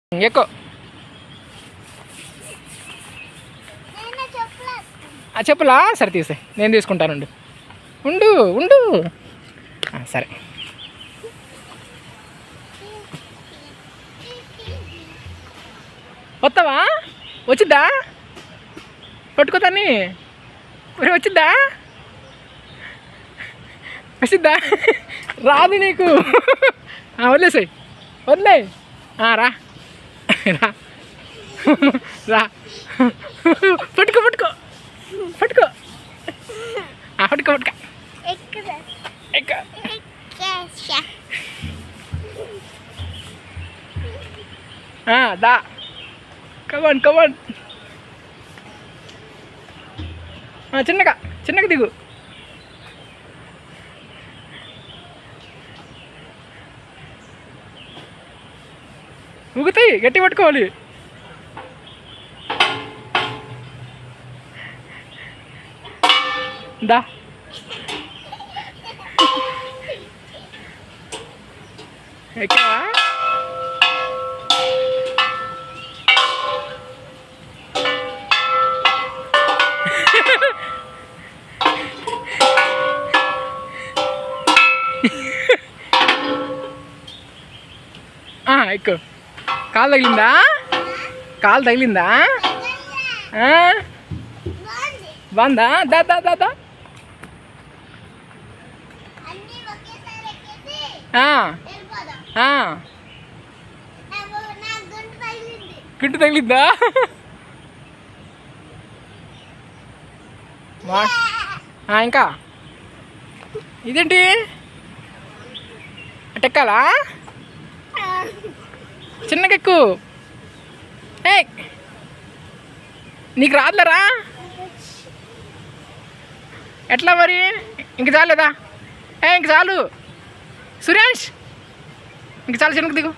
ఎక్కువ నేను చెప్పులు ఆ చెప్పులా సరే తీసే నేను తీసుకుంటాను ఉండు ఉండు ఉండు ఆ, సరే వస్తావా వచ్చిద్దా పట్టుకోతాని మరి వచ్చిద్దా వచ్చిద్దా రాదు నీకు ఆ, వదిలేసాయి వదిలే ఆ, రా రా రా పట్టుకో పట్టుకో పట్టుకో ఆ, పట్టుకో పట్టుకో ఎక్కడ ఎక్క ఎక్కేసా ఆ, దా కమాన్ కమాన్ చిన్నగా చిన్నగా దిగు ఊగుతాయి గట్టి పట్టుకోవాలి దా ఎక్కడా ఆ, ఎక్కు కాలు తగిలిందా కాలు తగిలిందా ఆ, బాగుంది బాగుందా దా దా దా దా అన్నీ ఒకేసారి ఎక్కేసి ఆ, వెళ్ళిపోదాం ఆ, నాకు నా గుండు తగిలింది గిట్టు తగిలిందా మా ఆ, ఇంకా ఇదేంటి అటెక్కాలా చిన్నగా ఎక్కు ఏ నీకు రాదులేరా ఎట్లా మరి ఇంక చాలేదా ఏ ఇంక చాలు సురేష్ ఇంక చాలు చిన్నకు దిగు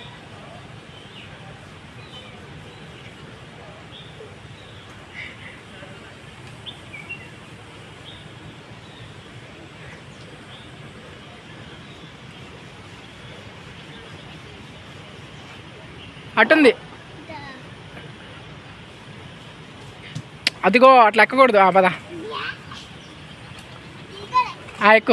అటుంది అదిగో అట్లా ఎక్కకూడదు ఆ పద ఆ ఎక్కు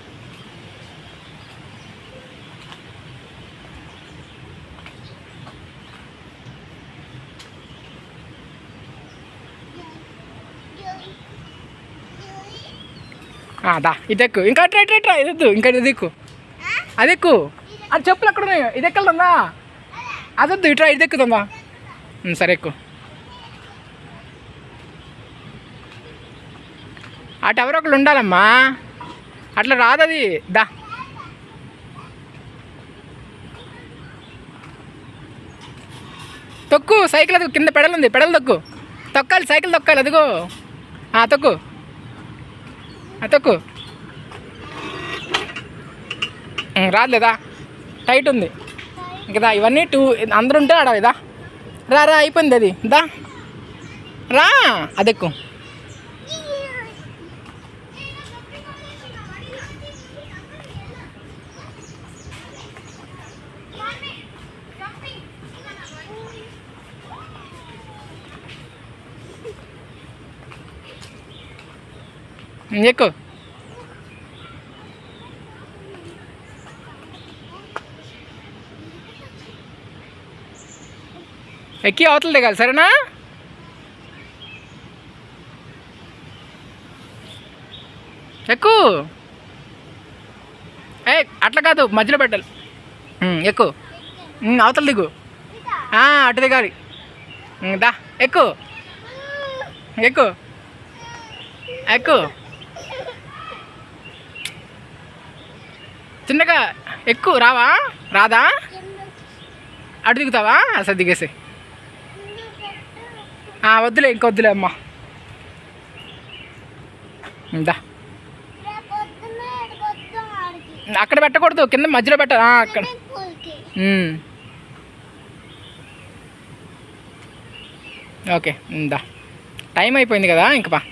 ఆ, దా ఇది ఎక్కు ఇంకా ట్రై ట్రై ట్రై ఇది వద్దు ఇంకా ఇది ఎక్కు అది ఎక్కు అది చెప్పులు ఎక్కడ ఉన్నాయి ఇది ఎక్కడుందా అదొద్దు ఇట్రా ఇది ఎక్కుతుందా ఉమ్, సరే ఎక్కు అటు ఎవరో ఒకళ్ళు ఉండాలమ్మా అట్లా రాదది దా తొక్కు సైకిల్ అది కింద పెడల్ ఉంది పెడల్ తొక్కు తొక్కాలి సైకిల్ తొక్కాలి అదిగో ఆ, తొక్కు ఆ, తొక్కు ఉమ్, రాదులేదా టైట్ ఉంది ఇంకా ఇవన్నీ టూ అందరూ ఉంటే ఆడ ఇదా రా రా అయిపోయింది అది దా రా అదెక్కు ఉమ్, ఎక్కు ఎక్కి అవతల దిగాలి సరేనా ఎక్కు ఏ అట్లా కాదు మధ్యలో పెట్టాలి ఉమ్, ఎక్కు ఉమ్, అవతల దిగు ఆ, అటు దిగాలి ఉమ్, దా ఎక్కు ఎక్కు ఎక్కు చిన్నగా ఎక్కు రావా రాదా అటు దిగుతావా అసలు దిగేసి ఆ, వద్దులే ఇంకొద్దులే అమ్మా దా అక్కడ పెట్టకూడదు కింద మధ్యలో పెట్ట ఆ, అక్కడ ఉమ్. ఓకే ఉమ్, దా టైం అయిపోయింది కదా ఇంక బా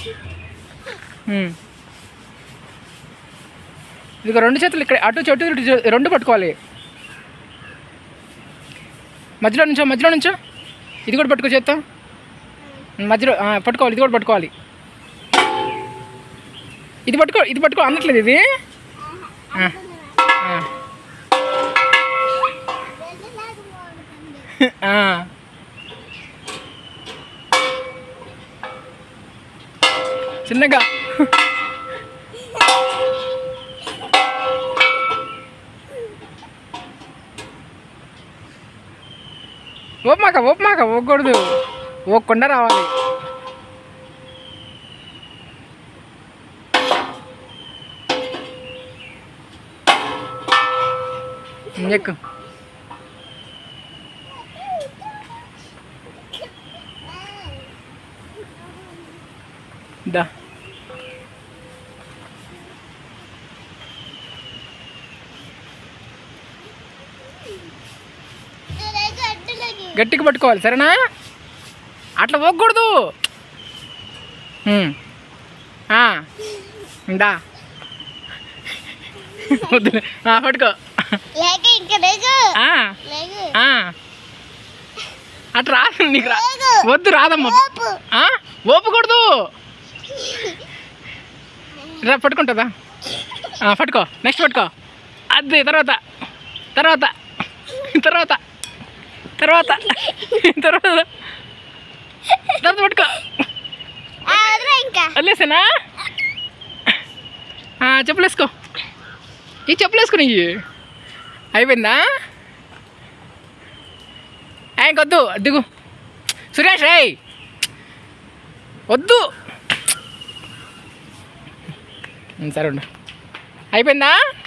ఉమ్. ఇదిగో రెండు చేతులు ఇక్కడ అటు చెట్టు ఇటు చే- రెండు పట్టుకోవాలి మధ్యలో నుంచో మధ్యలో నుంచో ఇది కూడా పట్టుకో చేత్తో మధ్యలో ఆ, పట్టుకోవాలి ఇది కూడా పట్టుకోవాలి ఇది పట్టుకో ఇది పట్టుకో అందట్లేదు ఇది ఆ, ఆ, వెళ్ళలాగా బాగుంటుంది ఆ. చిన్నగా ఓపమాక ఓపమాక ఓకూడదు ఓకుండా రావాలి ఎక్కు దా అలాగే అడ్డులకి గట్టిగా పట్టుకోవాలి సరేనా అట్లా పోకూడదు ఉమ్. ఆ. దా వద్దులే. ఆ, పట్టుకో లేక ఇంకా లేకు ఆ, లేకు ఆ. అట్లా రాదు నీకు రా లేకు వద్దు రాదమ్మా ఓపు ఆ? ఓపకూడదు రా పట్టుకుంటుందా ఆ, పట్టుకో నెక్స్ట్ పట్టుకో అది తర్వాత తర్వాత తర్వాత తర్వాత తర్వాత తర్వాత పట్టుకో ఆ, వదిలే ఇంకా వదిలేసానా ఆ, చెప్పులు వేసుకో ఈ చెప్పులు వేసుకుని అయిపోయిందా ఆ, ఇంకొద్దు దిగు సురేష్ రేయ్ వద్దు ఉమ్, సరే ఉండు అయిపోయిందా